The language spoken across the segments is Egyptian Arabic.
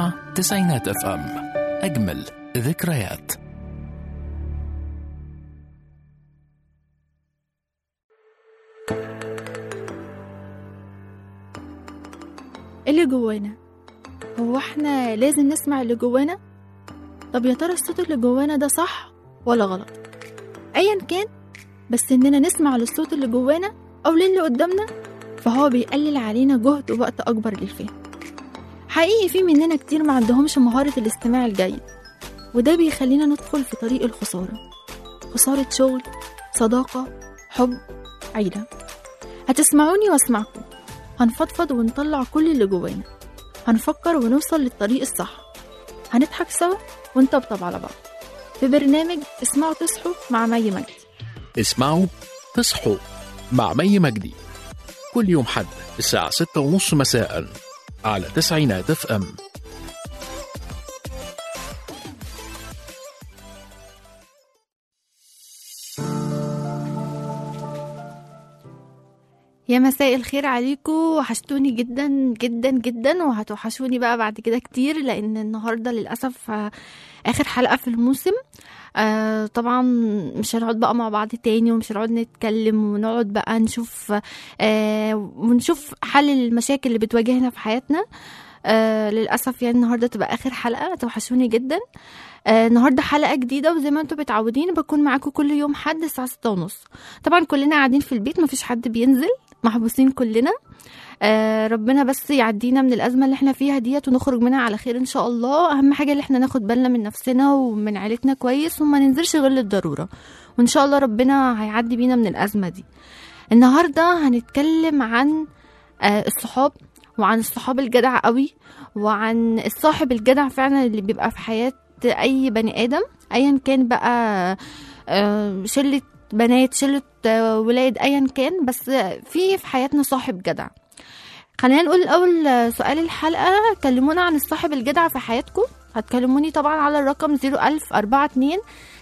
تسمع تسعينات اف ام اجمل ذكريات اللي جوانا هو احنا لازم نسمع اللي جوانا طب يا ترى الصوت اللي جوانا ده صح ولا غلط ايا كان بس اننا نسمع للصوت اللي جوانا او للي قدامنا فهو بيقلل علينا جهد ووقت اكبر للفهم حقيقي في مننا كتير ما عندهمش مهارة الاستماع الجيد وده بيخلينا ندخل في طريق الخسارة خسارة شغل صداقة حب عيلة هتسمعوني واسمعكم هنفضفض ونطلع كل اللي جوانا هنفكر ونوصل للطريق الصح هنضحك سوا ونطبطب على بعض في برنامج اسمعوا تصحوا مع مي مجدي اسمعوا تصحوا مع مي مجدي كل يوم حد الساعة ستة ونص مساء على تسعينات اف ام يا مساء الخير عليكم وحشتوني جدا جدا جدا وهتوحشوني بقى بعد كده كتير لان النهارده للاسف آه، اخر حلقه في الموسم آه طبعا مش هنقعد بقى مع بعض تاني ومش هنقعد نتكلم ونقعد بقى نشوف آه ونشوف حل المشاكل اللي بتواجهنا في حياتنا آه للاسف يعني النهارده تبقى اخر حلقه توحشوني جدا آه النهارده حلقه جديده وزي ما انتم متعودين بكون معاكم كل يوم حد الساعه ستة ونص طبعا كلنا قاعدين في البيت مفيش حد بينزل محبوسين كلنا آه ربنا بس يعدينا من الازمه اللي احنا فيها ديت ونخرج منها على خير ان شاء الله اهم حاجه اللي احنا ناخد بالنا من نفسنا ومن عيلتنا كويس وما ننزلش غير للضروره وان شاء الله ربنا هيعدي بينا من الازمه دي النهارده هنتكلم عن آه الصحاب وعن الصحاب الجدع قوي وعن الصاحب الجدع فعلا اللي بيبقى في حياه اي بني ادم ايا كان بقى آه شله بنات شله آه، ولاد ايا كان بس في في حياتنا صاحب جدع خلينا نقول الاول آه، سؤال الحلقه كلمونا عن الصاحب الجدع في حياتكم هتكلموني طبعا على الرقم 01042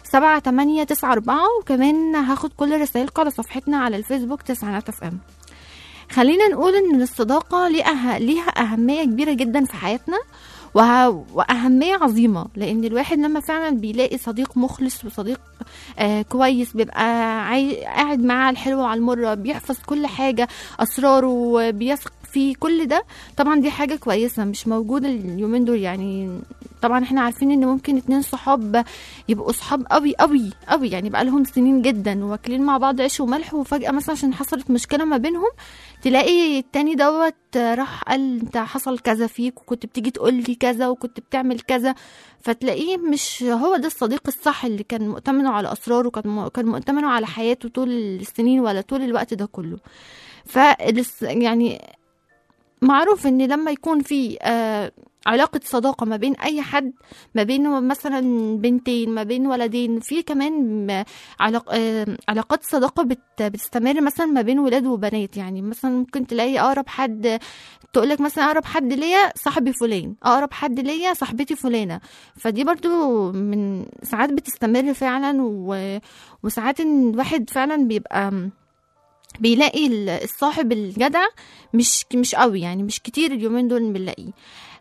7894 وكمان هاخد كل رسائلكم على صفحتنا على الفيسبوك تسعينات اف ام خلينا نقول ان الصداقه ليها ليها اهميه كبيره جدا في حياتنا وه... واهميه عظيمه لان الواحد لما فعلا بيلاقي صديق مخلص وصديق آه كويس بيبقى عاي... قاعد معاه على الحلوه وعلى المره بيحفظ كل حاجه اسراره بيثق فيه كل ده طبعا دي حاجه كويسه مش موجوده اليومين دول يعني طبعا احنا عارفين ان ممكن اتنين صحاب يبقوا صحاب قوي قوي قوي يعني بقى لهم سنين جدا واكلين مع بعض عيش وملح وفجاه مثلا عشان حصلت مشكله ما بينهم تلاقي التاني دوت راح قال انت حصل كذا فيك وكنت بتيجي تقول لي كذا وكنت بتعمل كذا فتلاقيه مش هو ده الصديق الصح اللي كان مؤتمنه على اسراره كان م- كان مؤتمنه على حياته طول السنين ولا طول الوقت ده كله ف يعني معروف ان لما يكون في آه علاقة صداقة ما بين أي حد ما بين مثلا بنتين ما بين ولدين في كمان م- علاق... آه علاقات صداقة بت... بتستمر مثلا ما بين ولاد وبنات يعني مثلا ممكن تلاقي أقرب حد تقولك مثلا أقرب حد ليا صاحبي فلان أقرب حد ليا صاحبتي فلانة فدي برضو من ساعات بتستمر فعلا و... وساعات إن الواحد فعلا بيبقى بيلاقي ال- الصاحب الجدع مش مش قوي يعني مش كتير اليومين دول بنلاقيه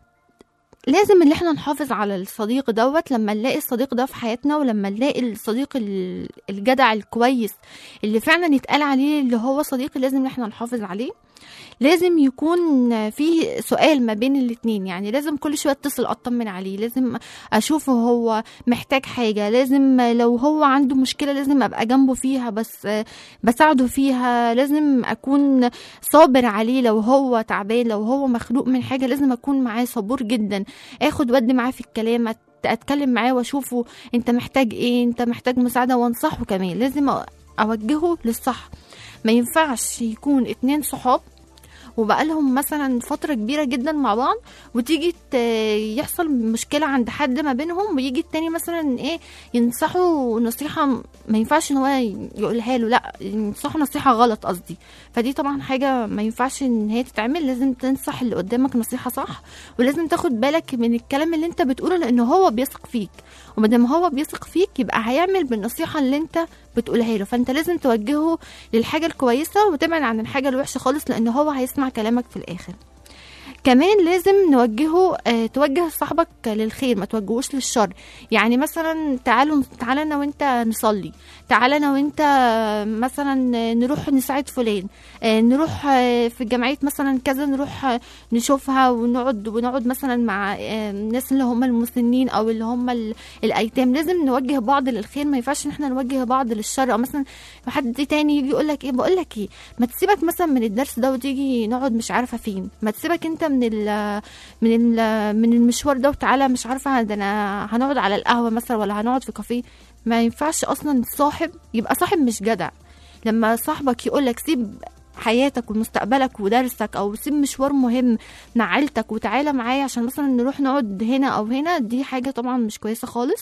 لازم ان احنا نحافظ على الصديق دوت لما نلاقي الصديق ده في حياتنا ولما نلاقي الصديق ال- الجدع الكويس اللي فعلا يتقال عليه اللي هو صديقي لازم ان احنا نحافظ عليه لازم يكون في سؤال ما بين الاتنين يعني لازم كل شويه اتصل اطمن عليه لازم اشوفه هو محتاج حاجه لازم لو هو عنده مشكله لازم ابقى جنبه فيها بس بساعده فيها لازم اكون صابر عليه لو هو تعبان لو هو مخلوق من حاجه لازم اكون معاه صبور جدا اخد ود معاه في الكلام أت- اتكلم معاه واشوفه انت محتاج ايه انت محتاج مساعده وانصحه كمان لازم أ- اوجهه للصح ما ينفعش يكون اتنين صحاب وبقالهم مثلا فترة كبيرة جدا مع بعض وتيجي ت- يحصل مشكلة عند حد ما بينهم ويجي التاني مثلا ايه ينصحه نصيحة ما ينفعش ان هو يقولها له لا ينصحه نصيحة غلط قصدي فدي طبعا حاجة ما ينفعش ان هي تتعمل لازم تنصح اللي قدامك نصيحة صح ولازم تاخد بالك من الكلام اللي انت بتقوله لان هو بيثق فيك ومادام هو بيثق فيك يبقى هيعمل بالنصيحة اللي انت بتقولها له فانت لازم توجهه للحاجة الكويسة وتبعد عن الحاجة الوحشة خالص لان هو هيسمع كلامك في الاخر كمان لازم نوجهه آه، توجه صاحبك للخير ما توجهوش للشر يعني مثلا تعالوا تعالى انا وانت نصلي تعالى انا وانت آه، مثلا نروح نساعد فلان آه، نروح آه، في جمعيه مثلا كذا نروح آه، نشوفها ونقعد ونقعد مثلا مع آه، الناس اللي هم المسنين او اللي هم ال- الايتام لازم نوجه بعض للخير ما ينفعش ان احنا نوجه بعض للشر او مثلا حد تاني يجي يقول لك ايه بقول لك ايه ما تسيبك مثلا من الدرس ده وتيجي نقعد مش عارفه فين ما تسيبك انت من ال من ال من المشوار ده وتعالى مش عارفه ده انا هنقعد على القهوه مثلا ولا هنقعد في كافيه ما ينفعش اصلا صاحب يبقى صاحب مش جدع لما صاحبك يقول لك سيب حياتك ومستقبلك ودرسك او سيب مشوار مهم مع عيلتك وتعالى معايا عشان مثلا نروح نقعد هنا او هنا دي حاجه طبعا مش كويسه خالص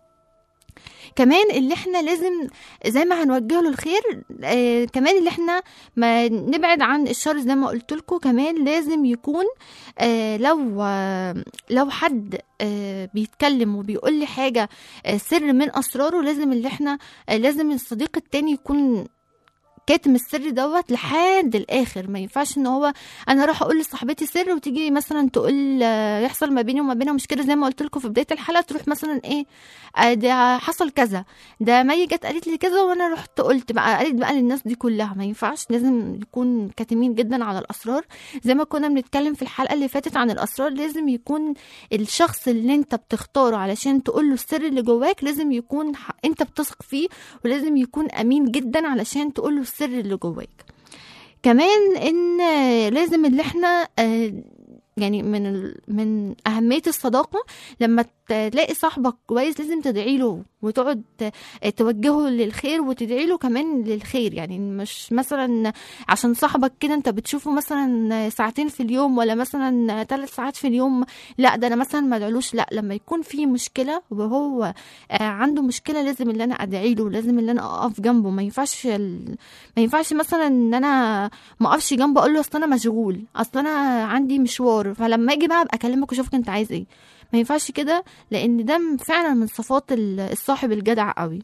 كمان اللي احنا لازم زي ما هنوجه له الخير آه كمان اللي احنا ما نبعد عن الشر زي ما قلت لكم كمان لازم يكون آه لو آه لو حد آه بيتكلم وبيقول لي حاجه آه سر من اسراره لازم اللي احنا آه لازم الصديق التاني يكون كاتم السر دوت لحد الاخر ما ينفعش ان هو انا اروح اقول لصاحبتي سر وتيجي مثلا تقول آه، يحصل ما بيني وما بينها مشكله زي ما قلت لكم في بدايه الحلقه تروح مثلا ايه آه، ده حصل كذا ده مي جت قالت لي كذا وانا رحت قلت بقى قالت بقى للناس دي كلها ما ينفعش لازم نكون كاتمين جدا على الاسرار زي ما كنا بنتكلم في الحلقه اللي فاتت عن الاسرار لازم يكون الشخص اللي انت بتختاره علشان تقول له السر اللي جواك لازم يكون ح- انت بتثق فيه ولازم يكون امين جدا علشان تقول له السر اللي جواك كمان ان لازم اللي احنا آه، يعني من ال... من اهميه الصداقه لما ت- تلاقي صاحبك كويس لازم تدعي له وتقعد ت- توجهه للخير وتدعي له كمان للخير يعني مش مثلا عشان صاحبك كده انت بتشوفه مثلا ساعتين في اليوم ولا مثلا ثلاث ساعات في اليوم لا ده انا مثلا ما ادعلوش لا لما يكون في مشكله وهو آه، عنده مشكله لازم اللي انا ادعي له لازم اللي انا اقف جنبه ما ينفعش ال... ما ينفعش مثلا ان انا ما اقفش جنبه اقول له اصل انا مشغول اصل انا عندي مشوار فلما اجي بقى ابقى اكلمك واشوفك انت عايز ايه ما ينفعش كده لان ده م- فعلا من صفات ال- الصاحب الجدع قوي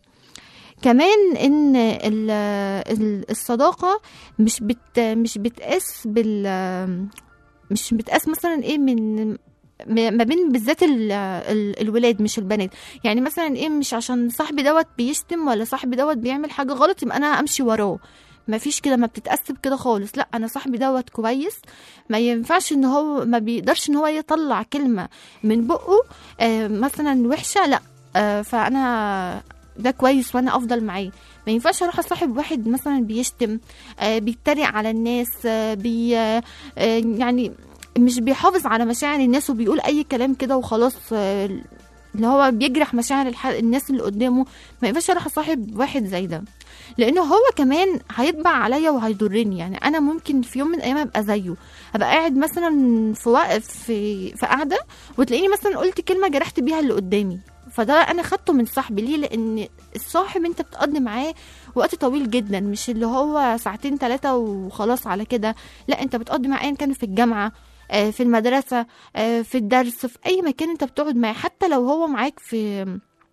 كمان ان ال- ال- الصداقه مش بت مش بتقاس بال مش بتقاس مثلا ايه من م- ما بين بالذات ال- ال- الولاد مش البنات يعني مثلا ايه مش عشان صاحبي دوت بيشتم ولا صاحبي دوت بيعمل حاجه غلط يبقى انا امشي وراه ما فيش كده ما بتتقسم كده خالص لا انا صاحبي دوت كويس ما ينفعش ان هو ما بيقدرش ان هو يطلع كلمه من بقه آه مثلا وحشه لا آه فانا ده كويس وانا افضل معاه ما ينفعش اروح اصاحب واحد مثلا بيشتم آه بيتريق على الناس آه بي آه آه، يعني مش بيحافظ على مشاعر الناس وبيقول اي كلام كده وخلاص آه، اللي هو بيجرح مشاعر الح... الناس اللي قدامه ما ينفعش اروح اصاحب واحد زي ده لانه هو كمان هيطبع عليا وهيضرني يعني انا ممكن في يوم من الايام ابقى زيه ابقى قاعد مثلا في وقت في في قعده وتلاقيني مثلا قلت كلمه جرحت بيها اللي قدامي فده انا خدته من صاحبي ليه لان الصاحب انت بتقضي معاه وقت طويل جدا مش اللي هو ساعتين ثلاثه وخلاص على كده لا انت بتقضي معاه ان كان في الجامعه آه، في المدرسه آه، في الدرس في اي مكان انت بتقعد معاه حتى لو هو معاك في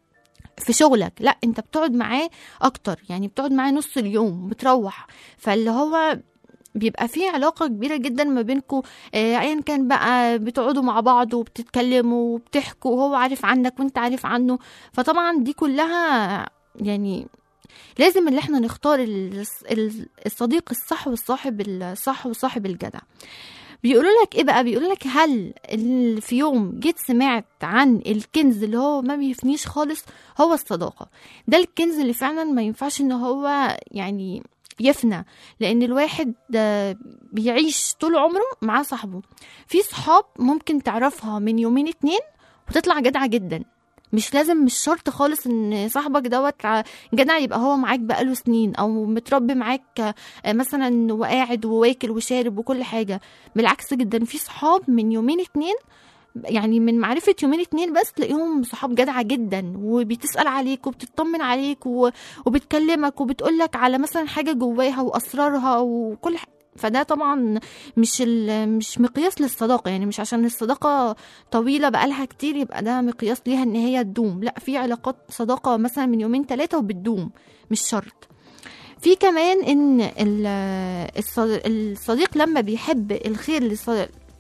في شغلك لا انت بتقعد معاه اكتر يعني بتقعد معاه نص اليوم بتروح فاللي هو بيبقى في علاقة كبيرة جدا ما بينكم ايا كان بقى بتقعدوا مع بعض وبتتكلموا وبتحكوا وهو عارف عنك وانت عارف عنه فطبعا دي كلها يعني لازم اللي احنا نختار ال- ال- الصديق الصح والصاحب الصح والصاحب الجدع بيقولوا لك ايه بقى بيقولوا لك هل ال- في يوم جيت سمعت عن الكنز اللي هو ما بيفنيش خالص هو الصداقه ده الكنز اللي فعلا ما ينفعش ان هو يعني يفنى لان الواحد ده بيعيش طول عمره مع صاحبه في صحاب ممكن تعرفها من يومين اتنين وتطلع جدعه جدا مش لازم مش شرط خالص ان صاحبك دوت ع- جدع يبقى هو معاك بقاله سنين او متربي معاك آه، مثلا وقاعد وواكل وشارب وكل حاجه بالعكس جدا في صحاب من يومين اتنين يعني من معرفة يومين اتنين بس تلاقيهم صحاب جدعة جدا وبتسأل عليك وبتطمن عليك و... وبتكلمك وبتقولك على مثلا حاجة جواها وأسرارها وكل ح... فده طبعا مش ال... مش مقياس للصداقة يعني مش عشان الصداقة طويلة بقالها كتير يبقى ده مقياس ليها ان هي تدوم لا في علاقات صداقة مثلا من يومين ثلاثة وبتدوم مش شرط في كمان ان ال- الص- الصديق لما بيحب الخير للص-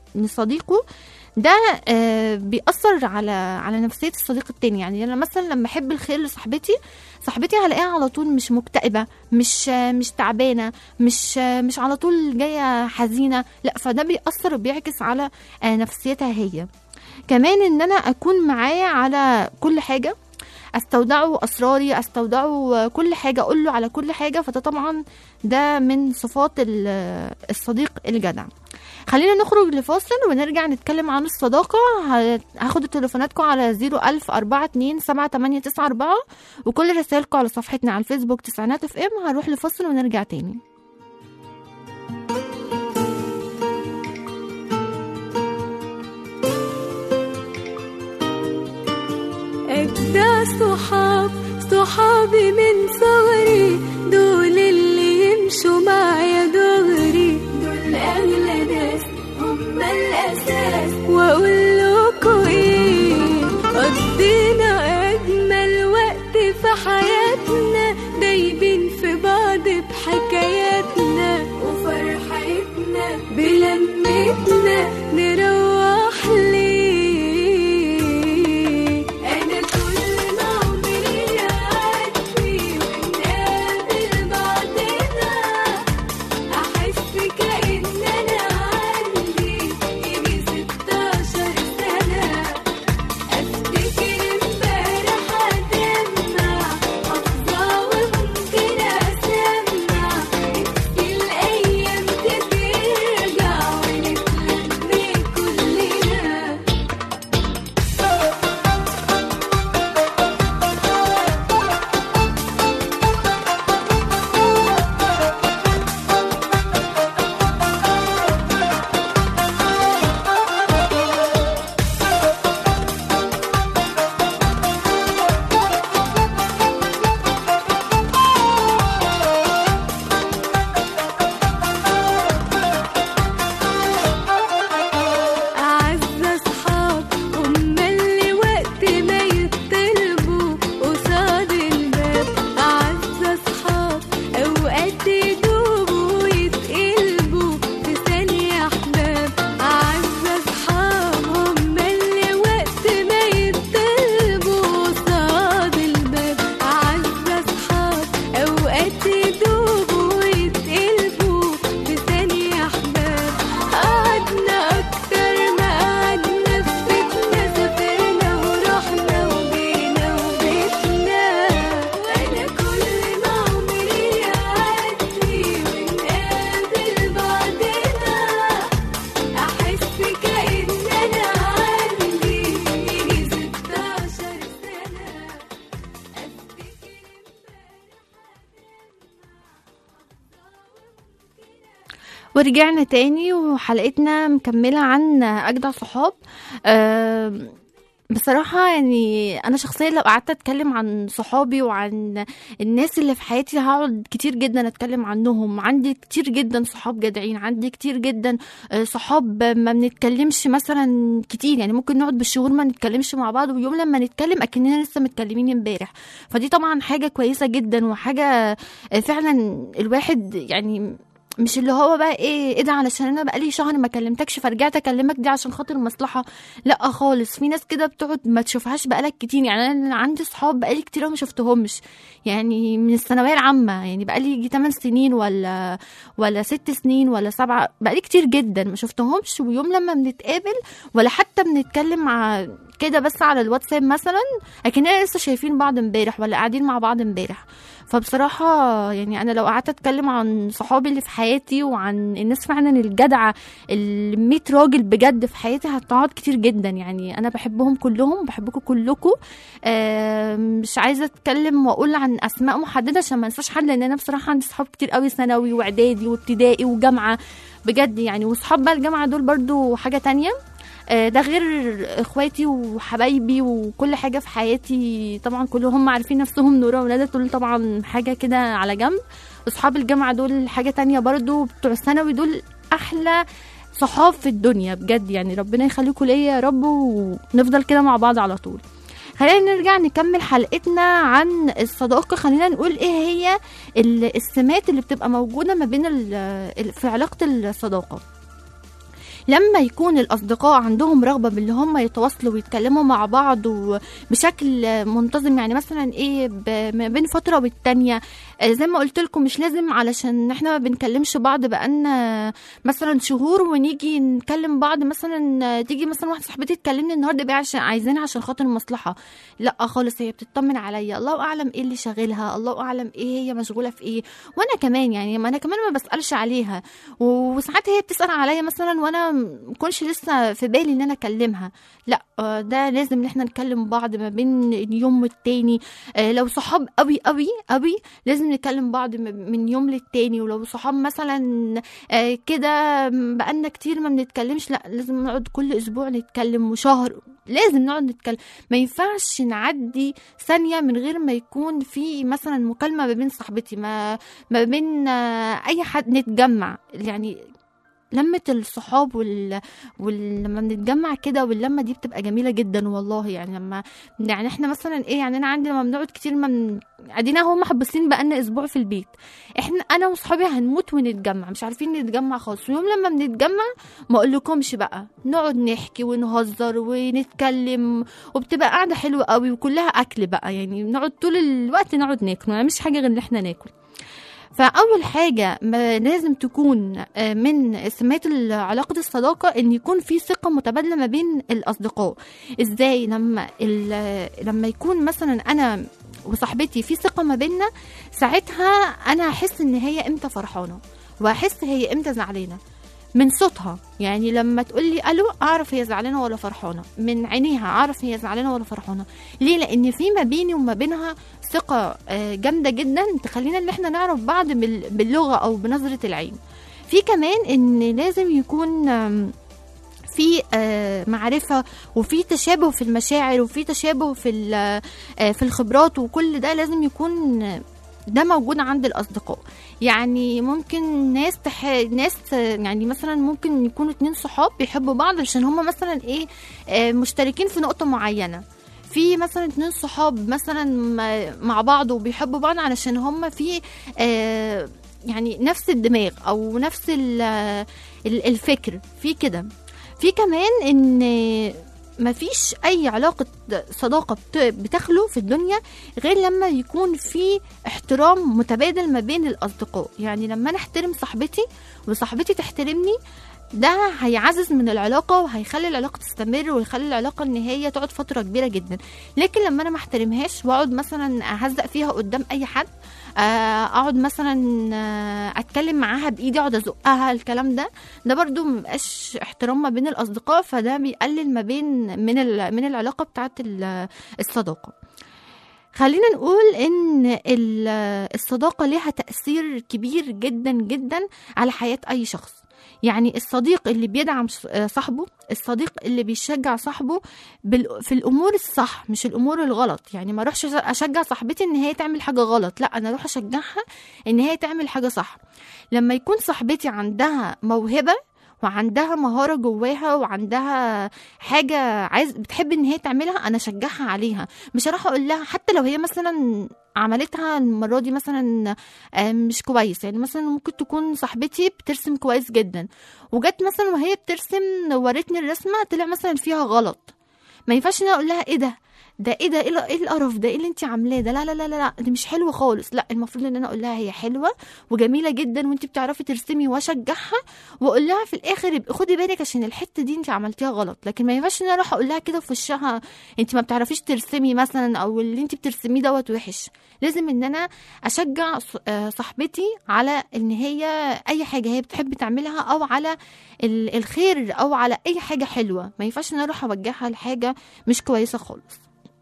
من صديقه ده آه، بيأثر على على نفسية الصديق التاني يعني أنا مثلا لما أحب الخير لصاحبتي صاحبتي هلاقيها على طول مش مكتئبة مش آه، مش تعبانة مش آه، مش على طول جاية حزينة لا فده بيأثر وبيعكس على آه، نفسيتها هي كمان ان انا اكون معاه على كل حاجه استودعه اسراري استودعه كل حاجه اقول له على كل حاجه فده طبعا ده من صفات ال- الصديق الجدع خلينا نخرج لفاصل ونرجع نتكلم عن الصداقة ه- هاخد تليفوناتكم على 01000 42 7894 وكل رسائلكم على صفحتنا على الفيسبوك تسعينات اف ام هنروح لفاصل ونرجع تاني أجدع صحاب صحابي من صغري دول اللي يمشوا معايا دغري دول أغلى ناس هم الأساس وأقول لكم إيه قضينا أجمل وقت في حياتنا دايبين في بعض بحكاياتنا وفرحتنا بلمتنا نروح ليه أنا كل ما عمري يعدي ونقابل بعضنا أحس كأن أنا عندي يجي ستاشر سنة أفتكر امبارح أدمع حافظة وممكن أسمع نفسي الأيام ترجع ونتلم كلنا أعز أصحاب هم اللي وقت ما يطلبوا قصاد الباب أعز أصحاب أوقات يدوبوا ويتقلبوا في ثانية أحباب أعز أصحاب هم اللي وقت ما يطلبوا قصاد الباب أعز أصحاب أوقات يدوبوا ويتقلبوا في ثانية أحباب قعدنا أكتر ما قعدنا في بيتنا سافرنا ورحنا وجينا وبيتنا أنا كل ما عمري يعدي ونقابل بعضنا أحس كأن أنا عندي يجي ستاشر سنة أفتكر ورجعنا تاني وحلقتنا مكملة عن أجدع صحاب آم، بصراحة يعني أنا شخصيا لو قعدت أتكلم عن صحابي وعن الناس اللي في حياتي هقعد كتير جدا أتكلم عنهم عندي كتير جدا صحاب جدعين عندي كتير جدا آه، صحاب ما بنتكلمش مثلا كتير يعني ممكن نقعد بالشهور ما نتكلمش مع بعض ويوم لما نتكلم أكننا لسه متكلمين امبارح فدي طبعا حاجة كويسة جدا وحاجة آه، فعلا الواحد يعني مش اللي هو بقى ايه ايه ده علشان انا بقالي شهر ما كلمتكش فرجعت اكلمك دي عشان خاطر مصلحه لا خالص في ناس كده بتقعد ما تشوفهاش بقالك كتير يعني انا عندي صحاب بقالي كتير أوي ما شفتهمش يعني من الثانويه العامه يعني بقالي يجي 8 سنين ولا ولا 6 سنين ولا سبعة بقالي كتير جدا ما شفتهمش ويوم لما بنتقابل ولا حتى بنتكلم مع كده بس على الواتساب مثلا اكننا لسه شايفين بعض امبارح ولا قاعدين مع بعض امبارح فبصراحة يعني أنا لو قعدت أتكلم عن صحابي اللي في حياتي وعن الناس فعلا الجدعة ال 100 راجل بجد في حياتي هتقعد كتير جدا يعني أنا بحبهم كلهم بحبكم كلكم آه مش عايزة أتكلم وأقول عن أسماء محددة عشان ما انساش حد لأن أنا بصراحة عندي صحاب كتير قوي ثانوي وإعدادي وابتدائي وجامعة بجد يعني وصحاب بقى الجامعة دول برضو حاجة تانية آه، ده غير اخواتي وحبايبي وكل حاجه في حياتي طبعا كلهم عارفين نفسهم نورا وندى دول طبعا حاجه كده على جنب اصحاب الجامعه دول حاجه تانية برضو بتوع الثانوي دول احلى صحاب في الدنيا بجد يعني ربنا يخليكم ليا يا رب ونفضل كده مع بعض على طول خلينا نرجع نكمل حلقتنا عن الصداقة خلينا نقول ايه هي ال- السمات اللي بتبقى موجودة ما بين ال- ال- في علاقة الصداقة لما يكون الاصدقاء عندهم رغبه باللي هم يتواصلوا ويتكلموا مع بعض وبشكل منتظم يعني مثلا ايه ب- ما بين فتره والتانيه آه، زي ما قلت لكم مش لازم علشان احنا ما بنكلمش بعض بقالنا مثلا شهور ونيجي نكلم بعض مثلا آه، تيجي مثلا واحده صاحبتي تكلمني النهارده بقى عشان عايزينها عشان خاطر المصلحه لا خالص هي بتطمن عليا الله اعلم ايه اللي شاغلها الله اعلم ايه هي مشغوله في ايه وانا كمان يعني ما انا كمان ما بسالش عليها و- وساعات هي بتسال عليا مثلا وانا ما كنش لسه في بالي ان انا اكلمها لا آه، ده لازم ان احنا نكلم بعض ما بين اليوم والتاني آه، لو صحاب قوي قوي قوي لازم نكلم بعض م- من يوم للتاني ولو صحاب مثلا آه، كده بقالنا كتير ما بنتكلمش لا لازم نقعد كل اسبوع نتكلم وشهر لازم نقعد نتكلم ما ينفعش نعدي ثانية من غير ما يكون في مثلا مكالمة ما بين صاحبتي ما ما بين آه، أي حد نتجمع يعني لمة الصحاب وال... وال... لما بنتجمع كده واللمة دي بتبقى جميلة جدا والله يعني لما يعني احنا مثلا ايه يعني انا عندي لما بنقعد كتير ما من... ادينا اهو محبسين بقالنا اسبوع في البيت احنا انا وصحابي هنموت ونتجمع مش عارفين نتجمع خالص ويوم لما بنتجمع ما اقولكمش بقى نقعد نحكي ونهزر ونتكلم وبتبقى قاعدة حلوة قوي وكلها اكل بقى يعني نقعد طول الوقت نقعد ناكل ما مش حاجة غير ان احنا ناكل فاول حاجه ما لازم تكون آه، من سمات ال- علاقه الصداقه ان يكون في ثقه متبادله ما بين الاصدقاء ازاي لما ال- لما يكون مثلا انا وصاحبتي في ثقه ما بيننا ساعتها انا هحس ان هي امتى فرحانه وهحس هي امتى زعلانه من صوتها يعني لما تقول لي الو اعرف هي زعلانه ولا فرحانه من عينيها اعرف هي زعلانه ولا فرحانه ليه لان في ما بيني وما بينها ثقه آه، جامده جدا تخلينا ان احنا نعرف بعض بال- باللغه او بنظره العين في كمان ان لازم يكون آم، في آه، معرفه وفي تشابه في المشاعر وفي تشابه في ال- آه، في الخبرات وكل ده لازم يكون آه، ده موجود عند الاصدقاء يعني ممكن ناس تح... ناس آه، يعني مثلا ممكن يكونوا اتنين صحاب بيحبوا بعض عشان هما مثلا ايه آه، مشتركين في نقطه معينه في مثلا اتنين صحاب مثلا م- مع بعض وبيحبوا بعض علشان هما في آه، يعني نفس الدماغ او نفس ال- ال- الفكر في كده في كمان ان مفيش اي علاقه صداقه بت- بتخلو في الدنيا غير لما يكون في احترام متبادل ما بين الاصدقاء يعني لما انا احترم صاحبتي وصاحبتي تحترمني ده هيعزز من العلاقه وهيخلي العلاقه تستمر ويخلي العلاقه ان هي تقعد فتره كبيره جدا لكن لما انا ما احترمهاش واقعد مثلا اهزق فيها قدام اي حد آه، اقعد مثلا آه، اتكلم معاها بايدي اقعد ازقها الكلام ده ده برضو مبقاش احترام ما بين الاصدقاء فده بيقلل ما بين من ال- من العلاقه بتاعت ال- الصداقه خلينا نقول ان ال- الصداقه ليها تاثير كبير جدا جدا على حياه اي شخص يعني الصديق اللي بيدعم ص- آه، صاحبه الصديق اللي بيشجع صاحبه بال- في الامور الصح مش الامور الغلط يعني ما اروحش اشجع صاحبتي ان هي تعمل حاجه غلط لا انا اروح اشجعها ان هي تعمل حاجه صح لما يكون صاحبتي عندها موهبه وعندها مهاره جواها وعندها حاجه عايز بتحب ان هي تعملها انا اشجعها عليها مش هروح اقول لها حتى لو هي مثلا عملتها المره دي مثلا آه، مش كويس يعني مثلا ممكن تكون صاحبتي بترسم كويس جدا وجت مثلا وهي بترسم ورتني الرسمه طلع مثلا فيها غلط ما ينفعش ان انا اقول لها ايه ده ده ايه ده ايه ال- إيه القرف ده ايه اللي انت عاملاه ده لا لا لا لا لا دي مش حلوه خالص لا المفروض ان انا اقول لها هي حلوه وجميله جدا وانت بتعرفي ترسمي واشجعها واقول لها في الاخر يبقى خدي بالك عشان الحته دي انت عملتيها غلط لكن ما ينفعش ان انا اروح اقول لها كده في وشها انت ما بتعرفيش ترسمي مثلا او اللي انت بترسميه دوت وحش لازم ان انا اشجع ص- آه، صاحبتي على ان هي اي حاجه هي بتحب تعملها او على ال- الخير او على اي حاجه حلوه ما ينفعش ان انا اروح اوجهها لحاجه مش كويسه خالص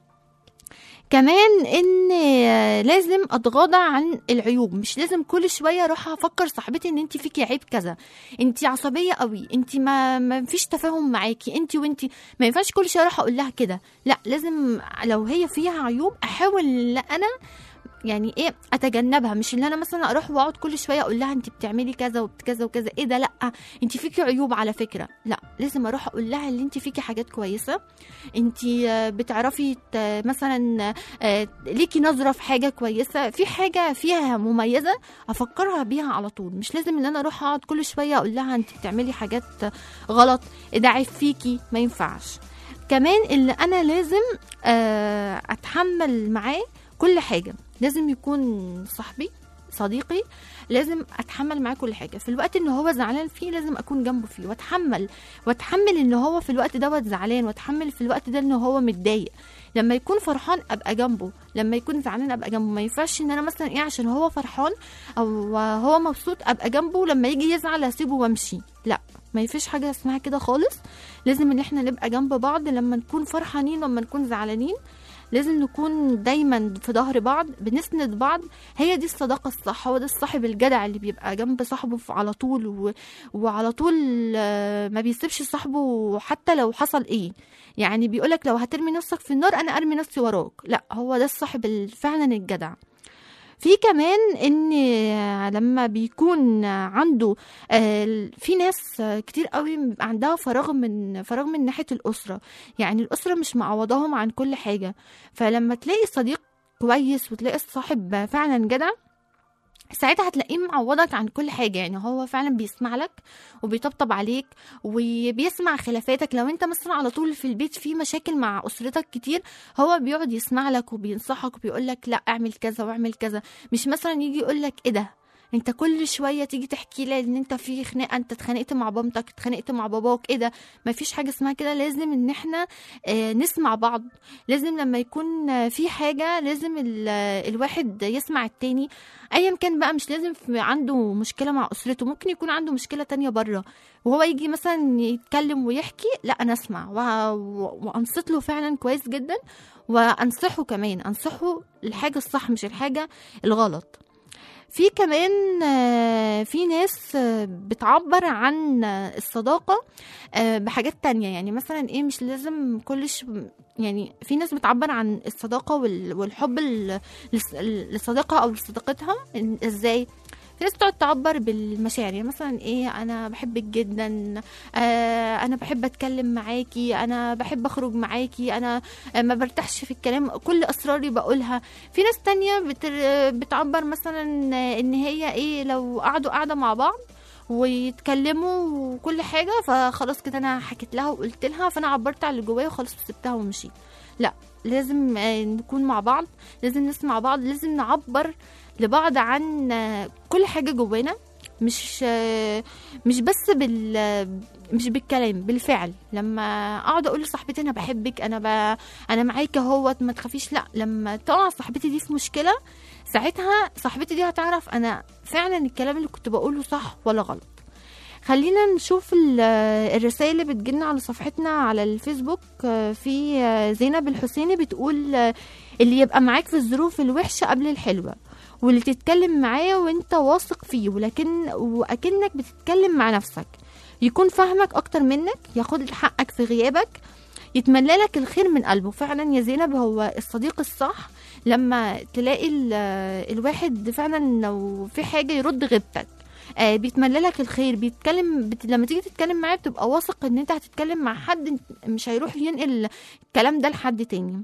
كمان ان آه، لازم اتغاضى عن العيوب مش لازم كل شويه اروح افكر صاحبتي ان انت فيكي عيب كذا انت عصبيه قوي انت ما ما فيش تفاهم معاكي انت وانت ما ينفعش كل شويه اروح اقول لها كده لا لازم لو هي فيها عيوب احاول لا انا يعني ايه اتجنبها مش اللي انا مثلا اروح واقعد كل شويه اقول لها انت بتعملي كذا وكذا وكذا ايه ده لا انت فيكي عيوب على فكره لا لازم اروح اقول لها اللي انت فيكي حاجات كويسه انت آه، بتعرفي ت- مثلا آه، ليكي نظره في حاجه كويسه في حاجه فيها مميزه افكرها بيها على طول مش لازم ان انا اروح اقعد كل شويه اقول لها انت بتعملي حاجات غلط ده عيب فيكي ما ينفعش كمان اللي انا لازم آه، اتحمل معاه كل حاجه لازم يكون صاحبي صديقي لازم اتحمل معاه كل حاجه في الوقت ان هو زعلان فيه لازم اكون جنبه فيه واتحمل واتحمل ان هو في الوقت دوت زعلان واتحمل في الوقت ده ان هو متضايق لما يكون فرحان ابقى جنبه لما يكون زعلان ابقى جنبه ما ينفعش ان انا مثلا ايه عشان هو فرحان او هو مبسوط ابقى جنبه لما يجي يزعل اسيبه وامشي لا ما يفيش حاجه اسمها كده خالص لازم ان احنا نبقى جنب بعض لما نكون فرحانين لما نكون زعلانين لازم نكون دايما في ظهر بعض بنسند بعض هي دي الصداقة الصح هو ده الصاحب الجدع اللي بيبقى جنب صاحبه في- على طول و... وعلى طول آه، ما بيسيبش صاحبه حتى لو حصل ايه يعني بيقولك لو هترمي نفسك في النار انا ارمي نفسي وراك لا هو ده الصاحب ال- فعلا الجدع في كمان ان لما بيكون عنده آه، في ناس كتير قوي بيبقى عندها فراغ من فراغ من ناحيه الاسره يعني الاسره مش معوضاهم عن كل حاجه فلما تلاقي صديق كويس وتلاقي الصاحب فعلا جدع ساعتها هتلاقيه معوضك عن كل حاجة يعني هو فعلا بيسمع لك وبيطبطب عليك وبيسمع خلافاتك لو انت مثلا على طول في البيت في مشاكل مع أسرتك كتير هو بيقعد يسمع لك وبينصحك وبيقول لك لا اعمل كذا واعمل كذا مش مثلا يجي يقول لك ايه ده انت كل شويه تيجي تحكي لي ان انت في خناقه انت اتخانقت مع مامتك اتخانقت مع باباك ايه ده مفيش حاجه اسمها كده لازم ان احنا آه، نسمع بعض لازم لما يكون آه، في حاجه لازم ال- آه، الواحد يسمع التاني ايا كان بقى مش لازم في عنده مشكله مع اسرته ممكن يكون عنده مشكله تانية بره وهو يجي مثلا يتكلم ويحكي لا انا اسمع و- و- وانصت له فعلا كويس جدا وانصحه كمان انصحه الحاجه الصح مش الحاجه الغلط في كمان آه، في ناس آه، بتعبر عن آه، الصداقة آه، بحاجات تانية يعني مثلا ايه مش لازم كل ش... يعني في ناس بتعبر عن الصداقة وال- والحب ال- للص- لصديقها او لصديقتها إن- ازاي في ناس بتقعد تعبر بالمشاعر يعني مثلا ايه انا بحبك جدا آه انا بحب اتكلم معاكي انا بحب اخرج معاكي انا آه ما برتاحش في الكلام كل اسراري بقولها في ناس تانية بتر... بتعبر مثلا ان هي ايه لو قعدوا قاعدة مع بعض ويتكلموا وكل حاجة فخلاص كده انا حكيت لها وقلت لها فانا عبرت على اللي جوايا وخلاص وسبتها ومشيت لا لازم آه، نكون مع بعض لازم نسمع بعض لازم نعبر لبعض عن آه، كل حاجة جوانا مش آه، مش بس بال مش بالكلام بالفعل لما اقعد اقول لصاحبتي انا بحبك انا ب... انا معاكي اهوت ما تخافيش لا لما تقع صاحبتي دي في مشكله ساعتها صاحبتي دي هتعرف انا فعلا الكلام اللي كنت بقوله صح ولا غلط خلينا نشوف ال- الرسائل اللي بتجيلنا على صفحتنا على الفيسبوك آه، في آه، زينب الحسيني بتقول آه، اللي يبقى معاك في الظروف الوحشة قبل الحلوة واللي تتكلم معاه وانت واثق فيه ولكن واكنك بتتكلم مع نفسك يكون فاهمك اكتر منك ياخد حقك في غيابك يتمنى لك الخير من قلبه فعلا يا زينب هو الصديق الصح لما تلاقي ال- الواحد فعلا لو في حاجة يرد غيبتك آه بيتمنى لك الخير بيتكلم بت... لما تيجي تتكلم معاه بتبقى واثق ان انت هتتكلم مع حد مش هيروح ينقل الكلام ده لحد تاني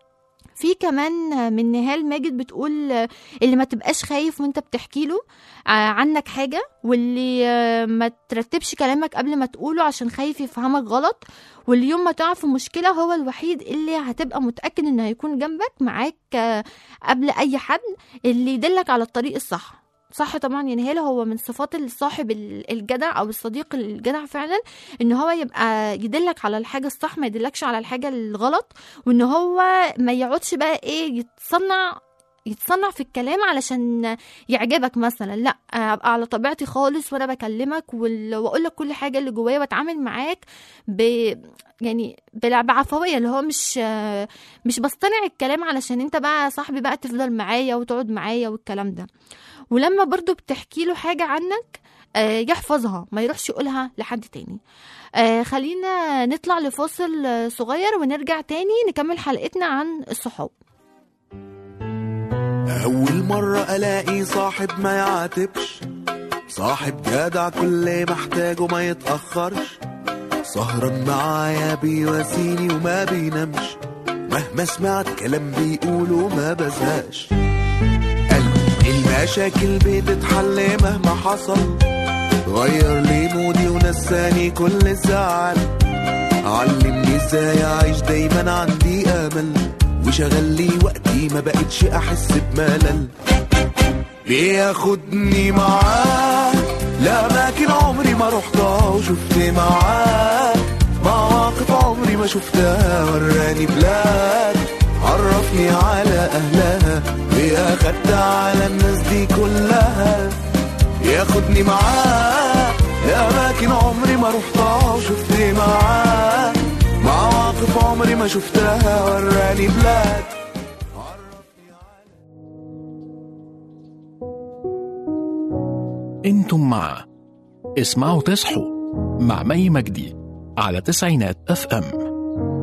في كمان من نهال ماجد بتقول اللي ما تبقاش خايف وانت بتحكي له عنك حاجة واللي ما ترتبش كلامك قبل ما تقوله عشان خايف يفهمك غلط واللي يوم ما تقع في مشكلة هو الوحيد اللي هتبقى متأكد انه هيكون جنبك معاك قبل اي حد اللي يدلك على الطريق الصح صح طبعا يا نهال هو من صفات الصاحب الجدع او الصديق الجدع فعلا ان هو يبقى يدلك على الحاجه الصح ما يدلكش على الحاجه الغلط وان هو ما يقعدش بقى ايه يتصنع يتصنع في الكلام علشان يعجبك مثلا لا ابقى على طبيعتي خالص وانا بكلمك واقول لك كل حاجه اللي جوايا واتعامل معاك ب يعني بعفويه اللي هو مش مش بصطنع الكلام علشان انت بقى صاحبي بقى تفضل معايا وتقعد معايا والكلام ده ولما برضو بتحكي له حاجه عنك آه يحفظها ما يروحش يقولها لحد تاني آه خلينا نطلع لفاصل صغير ونرجع تاني نكمل حلقتنا عن الصحاب أول مرة ألاقي صاحب ما يعاتبش صاحب جدع كل ما احتاجه ما يتأخرش سهران معايا بيواسيني وما بينامش مهما سمعت كلام بيقوله ما بزهقش قلبي المشاكل بتتحل مهما حصل غير لي مودي ونساني كل الزعل علمني ازاي اعيش دايما عندي امل وشغل لي وقتي ما بقتش احس بملل بياخدني معاه لأماكن عمري ما رحتها وشفت معاه مواقف عمري ما شفتها وراني بلاد عرفني على أهلها وأخدت على الناس دي كلها ياخدني معاه لأماكن عمري ما رحتها وشفت معاه مواقف عمري ما شفتها وراني بلاد انتم مع اسمعوا تصحوا مع مي مجدي على تسعينات اف ام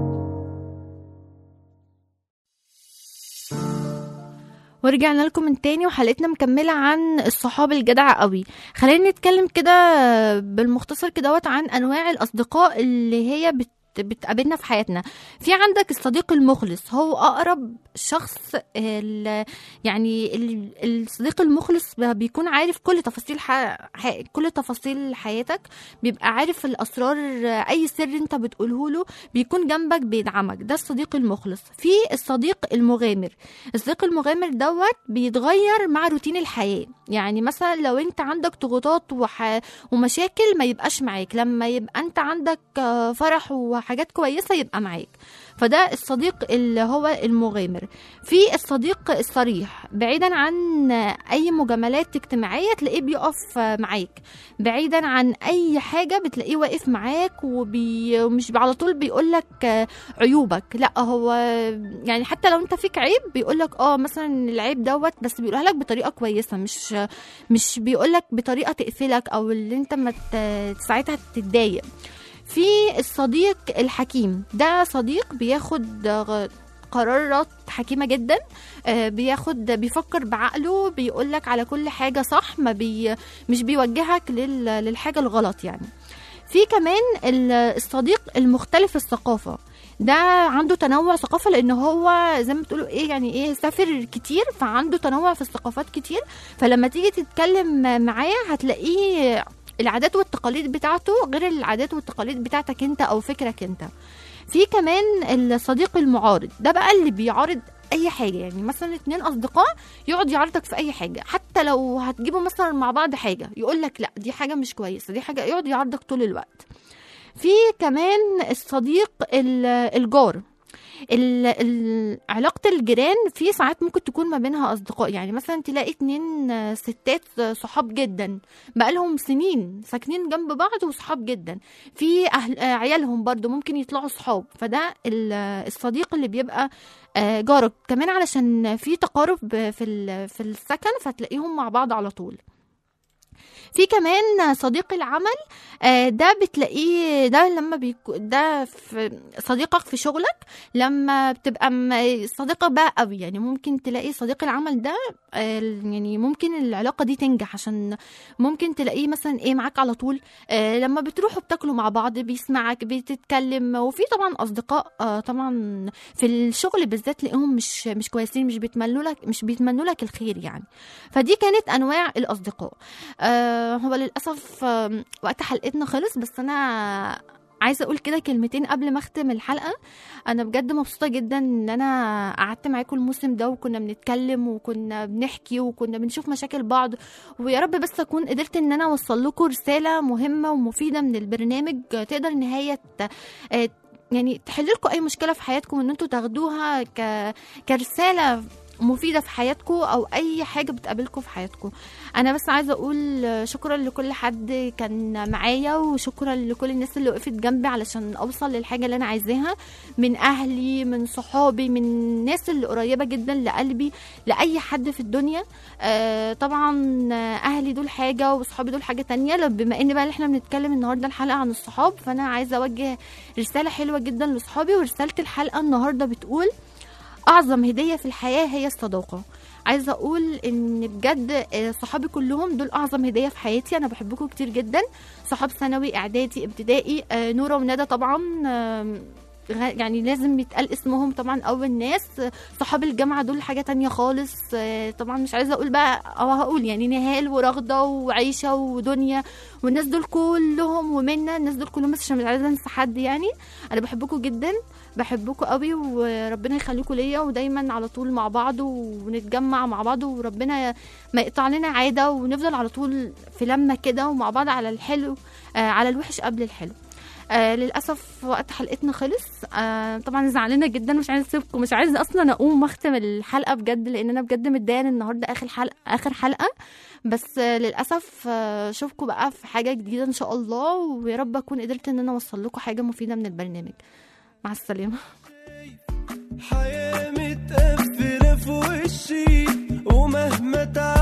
ورجعنا لكم من تاني وحلقتنا مكملة عن الصحاب الجدع قوي خلينا نتكلم كده بالمختصر كدهوت عن أنواع الأصدقاء اللي هي بت بتقابلنا في حياتنا في عندك الصديق المخلص هو اقرب شخص ال- يعني ال- الصديق المخلص ب- بيكون عارف كل تفاصيل ح... ح... كل تفاصيل حياتك بيبقى عارف الاسرار اي سر انت بتقوله له بيكون جنبك بيدعمك ده الصديق المخلص في الصديق المغامر الصديق المغامر دوت بيتغير مع روتين الحياه يعني مثلا لو انت عندك ضغوطات وح... ومشاكل ما يبقاش معاك لما يبقى انت عندك آه، فرح وحاجات كويسه يبقى معاك فده الصديق اللي هو المغامر في الصديق الصريح بعيدا عن اي مجاملات اجتماعيه تلاقيه بيقف معاك بعيدا عن اي حاجه بتلاقيه واقف معاك وبي- ومش على طول بيقول لك عيوبك لا هو يعني حتى لو انت فيك عيب بيقول لك اه مثلا العيب دوت بس بيقولها لك بطريقه كويسه مش مش بيقول لك بطريقه تقفلك او اللي انت ما ت- ساعتها تتضايق في الصديق الحكيم ده صديق بياخد غ- قرارات حكيمة جدا آه، بياخد بيفكر بعقله بيقولك على كل حاجة صح ما بي مش بيوجهك لل- للحاجة الغلط يعني في كمان ال- الصديق المختلف الثقافة ده عنده تنوع ثقافة لأن هو زي ما بتقولوا إيه يعني إيه سافر كتير فعنده تنوع في الثقافات كتير فلما تيجي تتكلم معاه هتلاقيه العادات والتقاليد بتاعته غير العادات والتقاليد بتاعتك انت او فكرك انت في كمان الصديق المعارض ده بقى اللي بيعارض اي حاجه يعني مثلا اتنين اصدقاء يقعد يعارضك في اي حاجه حتى لو هتجيبوا مثلا مع بعض حاجه يقول لك لا دي حاجه مش كويسه دي حاجه يقعد يعارضك طول الوقت في كمان الصديق ال- الجار ال- ال- علاقة الجيران في ساعات ممكن تكون ما بينها أصدقاء يعني مثلا تلاقي اتنين آه، ستات آه، صحاب جدا بقالهم سنين ساكنين جنب بعض وصحاب جدا في أهل آه، عيالهم برضو ممكن يطلعوا صحاب فده ال- آه، الصديق اللي بيبقى آه، جارك كمان علشان في تقارب في ال- في السكن فتلاقيهم مع بعض على طول في كمان صديق العمل آه، ده بتلاقيه ده لما بيكو ده في صديقك في شغلك لما بتبقى م- صديقك بقى قوي يعني ممكن تلاقي صديق العمل ده آه، يعني ممكن العلاقه دي تنجح عشان ممكن تلاقيه مثلا ايه معاك على طول آه، لما بتروحوا بتاكلوا مع بعض بيسمعك بتتكلم وفي طبعا اصدقاء آه، طبعا في الشغل بالذات تلاقيهم مش مش كويسين مش بيتمنوا لك مش بيتمنوا لك الخير يعني فدي كانت انواع الاصدقاء آه، هو للاسف آه، وقت حلقتنا خلص بس انا عايزه اقول كده كلمتين قبل ما اختم الحلقه انا بجد مبسوطه جدا ان انا قعدت معاكم الموسم ده وكنا بنتكلم وكنا بنحكي وكنا بنشوف مشاكل بعض ويا رب بس اكون قدرت ان انا اوصل لكم رساله مهمه ومفيده من البرنامج تقدر ان هي ت- آه، يعني تحل لكم اي مشكله في حياتكم ان انتوا تاخدوها ك... كرساله مفيدة في حياتكم أو أي حاجة بتقابلكم في حياتكم أنا بس عايزة أقول شكرا لكل حد كان معايا وشكرا لكل الناس اللي وقفت جنبي علشان أوصل للحاجة اللي أنا عايزاها من أهلي من صحابي من الناس اللي قريبة جدا لقلبي لأي حد في الدنيا آه طبعا أهلي دول حاجة وصحابي دول حاجة تانية لو- بما إن بقى اللي احنا بنتكلم النهاردة الحلقة عن الصحاب فأنا عايزة أوجه رسالة حلوة جدا لصحابي ورسالة الحلقة النهاردة بتقول أعظم هدية في الحياة هي الصداقة عايزه اقول ان بجد آه، صحابي كلهم دول اعظم هديه في حياتي انا بحبكم كتير جدا صحاب ثانوي اعدادي ابتدائي آه، نوره وندى طبعا آم، غ- يعني لازم يتقال اسمهم طبعا اول ناس آه، صحاب الجامعه دول حاجه تانية خالص آه، طبعا مش عايزه اقول بقى او هقول يعني نهال ورغده وعيشه ودنيا والناس دول كلهم ومنى الناس دول كلهم بس عشان مش عايزه انسى حد يعني انا بحبكم جدا بحبكم قوي وربنا يخليكم ليا ودايما على طول مع بعض ونتجمع مع بعض وربنا ما يقطع لنا عاده ونفضل على طول في لمه كده ومع بعض على الحلو آه على الوحش قبل الحلو آه للاسف وقت حلقتنا خلص آه طبعا زعلانه جدا مش عايزه اسيبكم مش عايزه اصلا اقوم واختم الحلقه بجد لان انا بجد متضايقه إن النهارده اخر حلقه اخر حلقه بس آه للاسف آه اشوفكم بقى في حاجه جديده ان شاء الله ويا رب اكون قدرت ان انا اوصل لكم حاجه مفيده من البرنامج مع السلامه حياة متقفلة في وشي ومهما تعب